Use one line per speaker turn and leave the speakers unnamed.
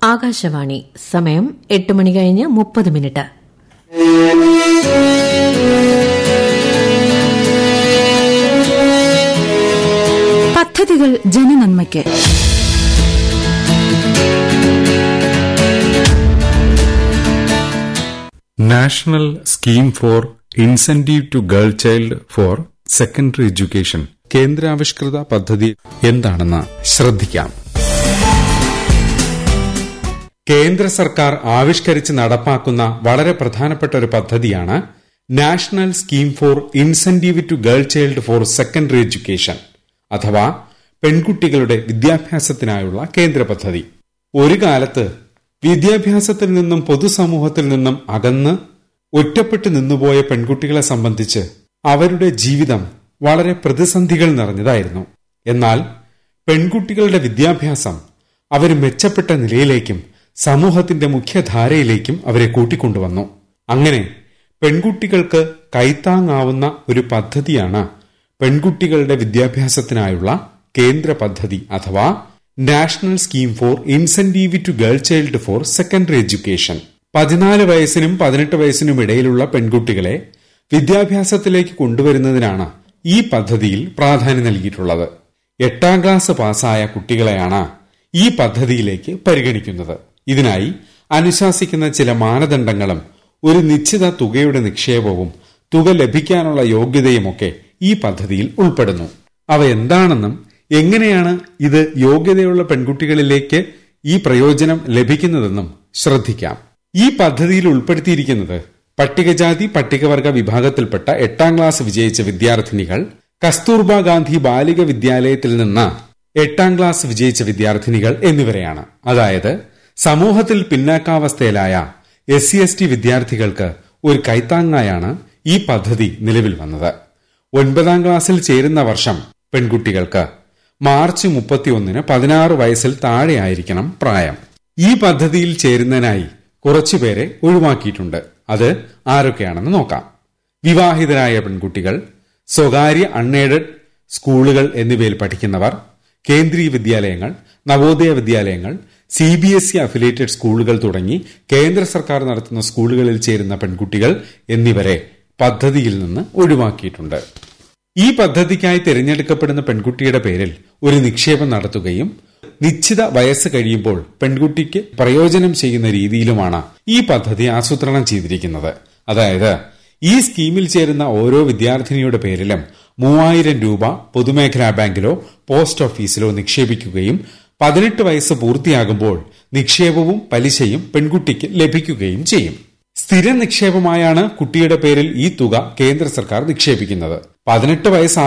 ആകാശവാണി സമയം എട്ട് മണി കഴിഞ്ഞ് മുപ്പത് മിനിറ്റ്
പദ്ധതികൾ ജനനന്മയ്ക്ക്
national scheme for incentive to girl child for secondary education കേന്ദ്രാവിഷ്കൃത പദ്ധതി എന്താണെന്ന് ശ്രദ്ധിക്കാം കേന്ദ്ര സർക്കാർ ആവിഷ്കരിച്ച് നടപ്പാക്കുന്ന വളരെ പ്രധാനപ്പെട്ട ഒരു പദ്ധതിയാണ് national scheme for incentive to girl child for secondary education അഥവാ പെൺകുട്ടികളുടെ വിദ്യാഭ്യാസത്തിനായുള്ള കേന്ദ്ര പദ്ധതി ഒരു കാലത്ത് വിദ്യാഭ്യാസത്തിൽ നിന്നും പൊതുസമൂഹത്തിൽ നിന്നും അകന്ന് ഒറ്റപ്പെട്ടു നിന്നുപോയ പെൺകുട്ടികളെ സംബന്ധിച്ച് അവരുടെ ജീവിതം വളരെ പ്രതിസന്ധികൾ നിറഞ്ഞതായിരുന്നു എന്നാൽ പെൺകുട്ടികളുടെ വിദ്യാഭ്യാസം അവർ മെച്ചപ്പെട്ട നിലയിലേക്കും സമൂഹത്തിന്റെ മുഖ്യധാരയിലേക്കും അവരെ കൂട്ടിക്കൊണ്ടുവന്നു അങ്ങനെ പെൺകുട്ടികൾക്ക് കൈത്താങ്ങാവുന്ന ഒരു പദ്ധതിയാണ് പെൺകുട്ടികളുടെ വിദ്യാഭ്യാസത്തിനായുള്ള കേന്ദ്ര പദ്ധതി അഥവാ national scheme for incentive to girl child for secondary education പതിനാല് വയസ്സിനും പതിനെട്ട് വയസ്സിനും ഇടയിലുള്ള പെൺകുട്ടികളെ വിദ്യാഭ്യാസത്തിലേക്ക് കൊണ്ടുവരുന്നതിനാണ് ഈ പദ്ധതിയിൽ പ്രാധാന്യം നൽകിയിട്ടുള്ളത് എട്ടാം ക്ലാസ് പാസ്സായ കുട്ടികളെയാണ് ഈ പദ്ധതിയിലേക്ക് പരിഗണിക്കുന്നത് ഇതിനായി അനുശാസിക്കുന്ന ചില മാനദണ്ഡങ്ങളും ഒരു നിശ്ചിത തുകയുടെ നിക്ഷേപവും തുക ലഭിക്കാനുള്ള യോഗ്യതയുമൊക്കെ ഈ പദ്ധതിയിൽ ഉൾപ്പെടുന്നു അവ എന്താണെന്നും എങ്ങനെയാണ് ഇത് യോഗ്യതയുള്ള പെൺകുട്ടികളിലേക്ക് ഈ പ്രയോജനം ലഭിക്കുന്നതെന്നും ശ്രദ്ധിക്കാം ഈ പദ്ധതിയിൽ ഉൾപ്പെടുത്തിയിരിക്കുന്നത് പട്ടികജാതി പട്ടികവർഗ വിഭാഗത്തിൽപ്പെട്ട എട്ടാം ക്ലാസ് വിജയിച്ച വിദ്യാർത്ഥിനികൾ കസ്തൂർബ ഗാന്ധി ബാലിക വിദ്യാലയത്തിൽ നിന്ന് എട്ടാം ക്ലാസ് വിജയിച്ച വിദ്യാർത്ഥിനികൾ എന്നിവരെയാണ് അതായത് സമൂഹത്തിൽ പിന്നാക്കാവസ്ഥയിലായ എസ് സി എസ് ടി വിദ്യാർത്ഥികൾക്ക് ഒരു കൈത്താങ്ങായാണ് ഈ പദ്ധതി നിലവിൽ വന്നത് ഒൻപതാം ക്ലാസ്സിൽ ചേരുന്ന വർഷം പെൺകുട്ടികൾക്ക് മാർച്ച് മുപ്പത്തിയൊന്നിന് പതിനാറ് വയസ്സിൽ താഴെയായിരിക്കണം പ്രായം ഈ പദ്ധതിയിൽ ചേരുന്നതിനായി കുറച്ചുപേരെ ഒഴിവാക്കിയിട്ടുണ്ട് അത് ആരൊക്കെയാണെന്ന് നോക്കാം വിവാഹിതരായ പെൺകുട്ടികൾ സ്വകാര്യ അൺഎയ്ഡഡ് സ്കൂളുകൾ എന്നിവയിൽ പഠിക്കുന്നവർ കേന്ദ്രീയ വിദ്യാലയങ്ങൾ നവോദയ വിദ്യാലയങ്ങൾ C B S E affiliated സ്കൂളുകൾ തുടങ്ങി കേന്ദ്ര സർക്കാർ നടത്തുന്ന സ്കൂളുകളിൽ ചേരുന്ന പെൺകുട്ടികൾ എന്നിവരെ പദ്ധതിയിൽ നിന്ന് ഒഴിവാക്കിയിട്ടുണ്ട് ഈ പദ്ധതിക്കായി തിരഞ്ഞെടുക്കപ്പെടുന്ന പെൺകുട്ടിയുടെ പേരിൽ ഒരു നിക്ഷേപം നടത്തുകയും നിശ്ചിത വയസ്സ് കഴിയുമ്പോൾ പെൺകുട്ടിക്ക് പ്രയോജനം ചെയ്യുന്ന രീതിയിലുമാണ് ഈ പദ്ധതി ആസൂത്രണം ചെയ്തിരിക്കുന്നത് അതായത് ഈ സ്കീമിൽ ചേരുന്ന ഓരോ വിദ്യാർത്ഥിനിയുടെ പേരിലും മൂവായിരം രൂപ പൊതുമേഖലാ ബാങ്കിലോ പോസ്റ്റ് ഓഫീസിലോ നിക്ഷേപിക്കുകയും പതിനെട്ട് വയസ്സ് പൂർത്തിയാകുമ്പോൾ നിക്ഷേപവും പലിശയും പെൺകുട്ടിക്ക് ലഭിക്കുകയും ചെയ്യും സ്ഥിര നിക്ഷേപമായാണ് കുട്ടിയുടെ പേരിൽ ഈ തുക കേന്ദ്ര സർക്കാർ നിക്ഷേപിക്കുന്നത് പതിനെട്ട് വയസ്സ്